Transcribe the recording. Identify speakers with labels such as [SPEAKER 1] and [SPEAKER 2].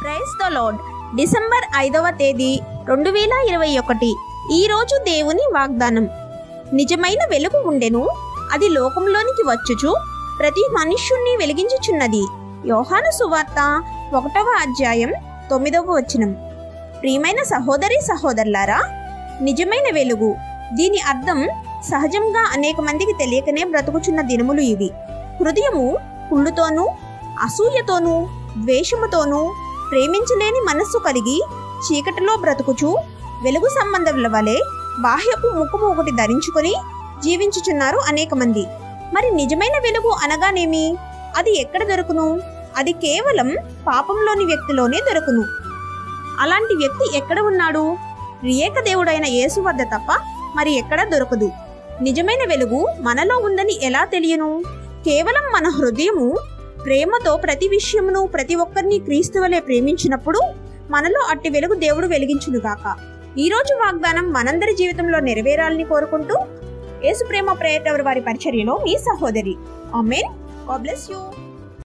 [SPEAKER 1] price the lord December ఐదవ తేదీ రెండు వేల ఇరవై ఒకటి ఈరోజు దేవుని వాగ్దానం నిజమైన వెలుగు ఉండెను అది లోకంలోనికి వచ్చుచు ప్రతి మనుష్యుణ్ణి వెలిగించుచున్నది యోహాను సువార్త ఒకటవ అధ్యాయం తొమ్మిదవ వచనం ప్రియమైన సహోదరి సహోదరులారా నిజమైన వెలుగు దీని అర్థం సహజంగా అనేక మందికి తెలియకనే బ్రతుకుచున్న దినములు ఇవి హృదయము కుళ్ళుతోనూ అసూయతోనూ ద్వేషముతోనూ ప్రేమించలేని మనస్సు కలిగి చీకటిలో బ్రతుకుచు వెలుగు సంబంధముల వలె బాహ్యపు ముఖము ఒకటి ధరించుకొని జీవించుచున్నారు అనేక మంది మరి నిజమైన వెలుగు అనగానేమి అది ఎక్కడ దొరుకును అది కేవలం పాపంలోని వ్యక్తిలోనే దొరుకును అలాంటి వ్యక్తి ఎక్కడ ఉన్నాడు రియేక దేవుడైన యేసు వద్ద తప్ప మరి ఎక్కడ దొరకదు నిజమైన వెలుగు మనలో ఉందని ఎలా తెలియను కేవలం మన హృదయము ప్రేమతో ప్రతి విషయమును ప్రతి ఒక్కరిని క్రీస్తు వలె ప్రేమించినప్పుడు మనలో అట్టి వెలుగు దేవుడు వెలిగించునుగాక ఈ రోజు వాగ్దానం మనందరి జీవితంలో నెరవేరాలని కోరుకుంటూ యేసు ప్రేమ ప్రేయర్ వారి పరిచర్యలో మీ సహోదరి ఆమెన్ గాడ్ బ్లెస్ యూ